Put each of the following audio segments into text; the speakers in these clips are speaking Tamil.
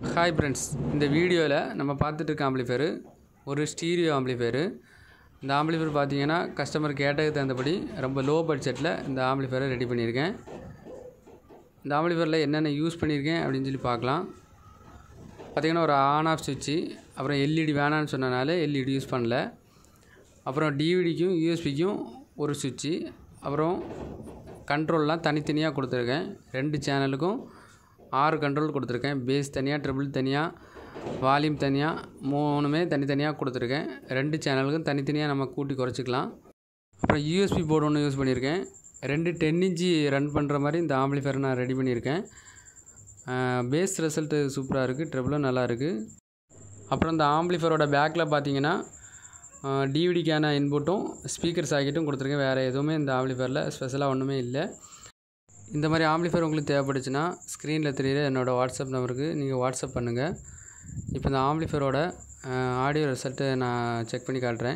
ஹாய் ஃப்ரெண்ட்ஸ் இந்த வீடியோவில் நம்ம பார்த்துட்டு இருக்க ஆம்பிளிஃபையரு ஒரு ஸ்டீரியோ ஆம்பிளிஃபையரு இந்த ஆம்பிளிஃபையர் பார்த்தீங்கன்னா கஸ்டமர் கேட்டதுக்கு தகுந்தபடி ரொம்ப லோ பட்ஜெட்டில் இந்த ஆம்பிளிஃபையரை ரெடி பண்ணியிருக்கேன் இந்த ஆம்பிளிஃபையரில் என்னென்ன யூஸ் பண்ணியிருக்கேன் அப்படின்னு சொல்லி பார்க்கலாம் பார்த்திங்கன்னா ஒரு ஆன் ஆஃப் சுவிட்சு அப்புறம் எல்இடி வேணான்னு சொன்னனால எல்இடி யூஸ் பண்ணல அப்புறம் டிவிடிக்கும் யூஎஸ்பிக்கும் ஒரு சுவிட்சு அப்புறம் கண்ட்ரோல்லாம் தனித்தனியாக கொடுத்துருக்கேன் ரெண்டு சேனலுக்கும் ஆறு கண்ட்ரோல் கொடுத்துருக்கேன் பேஸ் தனியாக ட்ரிபிள் தனியாக வால்யூம் தனியாக மூணுமே தனித்தனியாக கொடுத்துருக்கேன் ரெண்டு சேனலுக்கும் தனித்தனியாக நம்ம கூட்டி குறைச்சிக்கலாம் அப்புறம் யூஎஸ்பி போர்டு ஒன்று யூஸ் பண்ணியிருக்கேன் ரெண்டு டென் இன்ச்சி ரன் பண்ணுற மாதிரி இந்த ஆம்பிளிஃபையர் நான் ரெடி பண்ணியிருக்கேன் பேஸ் ரிசல்ட்டு சூப்பராக இருக்குது ட்ரிபிளும் நல்லா இருக்குது அப்புறம் இந்த ஆம்பிளிஃபையரோட பேக்கில் பார்த்தீங்கன்னா டிவிடிக்கான இன்புட்டும் ஸ்பீக்கர் சாக்கெட்டும் கொடுத்துருக்கேன் வேறு எதுவுமே இந்த ஆம்பிளிஃபையரில் ஸ்பெஷலாக ஒன்றுமே இல்லை இந்த மாதிரி ஆம்பிளிஃபையர் உங்களுக்கு தேவைப்படுச்சுன்னா ஸ்க்ரீனில் தெரியுற என்னோடய வாட்ஸ்அப் நம்பருக்கு நீங்கள் வாட்ஸ்அப் பண்ணுங்கள் இப்போ இந்த ஆம்பிளிஃபையரோட ஆடியோ ரிசல்ட்டு நான் செக் பண்ணி காட்டுறேன்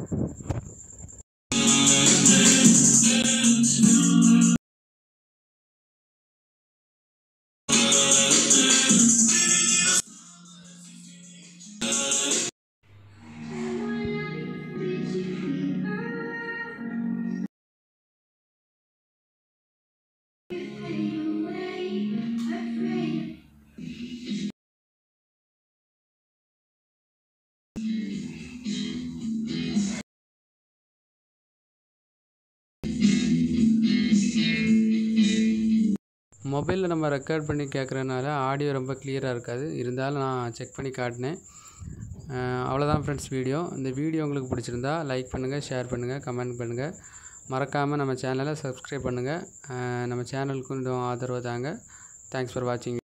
மொபைலில் நம்ம ரெக்கார்ட் பண்ணி கேட்குறதுனால ஆடியோ ரொம்ப கிளியராக இருக்காது இருந்தாலும் நான் செக் பண்ணி காட்டினேன் அவ்வளோதான் ஃப்ரெண்ட்ஸ் வீடியோ இந்த வீடியோ உங்களுக்கு பிடிச்சிருந்தா லைக் பண்ணுங்கள் ஷேர் பண்ணுங்கள் கமெண்ட் பண்ணுங்கள் மறக்காமல் நம்ம சேனலை சப்ஸ்கிரைப் பண்ணுங்கள் நம்ம சேனலுக்கு கொஞ்சம் ஆதரவு தாங்க தேங்க்ஸ் ஃபார் வாட்சிங்